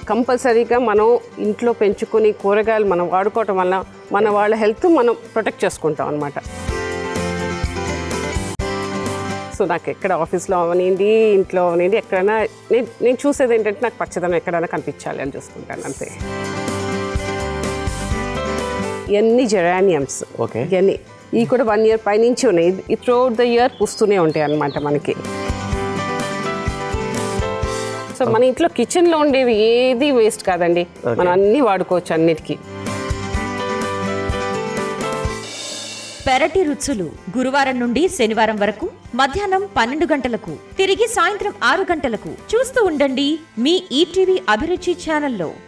కంపల్సరీగా మనం ఇంట్లో పెంచుకుని కూరగాయలు మనం వాడుకోవటం వల్ల మన వాళ్ళ హెల్త్ మనం ప్రొటెక్ట్ చేసుకుంటాం అనమాట సో నాకు ఎక్కడ ఆఫీస్లో అవనివ్వండి ఇంట్లో అవనివ్వండి ఎక్కడైనా నేను నేను చూసేది ఏంటంటే నాకు పచ్చదనం ఎక్కడైనా కనిపించాలి అని చూసుకుంటాను అంతే ఇవన్నీ జెరానియమ్స్ ఓకే ఇవన్నీ ఇవి కూడా వన్ ఇయర్ పైనుంచి ఉన్నాయి ఇది త్రూ ద ఇయర్ పూస్తూనే ఉంటాయి అన్నమాట మనకి సో మన ఇంట్లో కిచెన్లో ఉండేవి ఏది వేస్ట్ కాదండి మనం అన్నీ వాడుకోవచ్చు అన్నిటికీ పెరటి రుచులు గురువారం నుండి శనివారం వరకు మధ్యాహ్నం పన్నెండు గంటలకు తిరిగి సాయంత్రం ఆరు గంటలకు చూస్తూ ఉండండి మీ ఈటీవీ అభిరుచి ఛానల్లో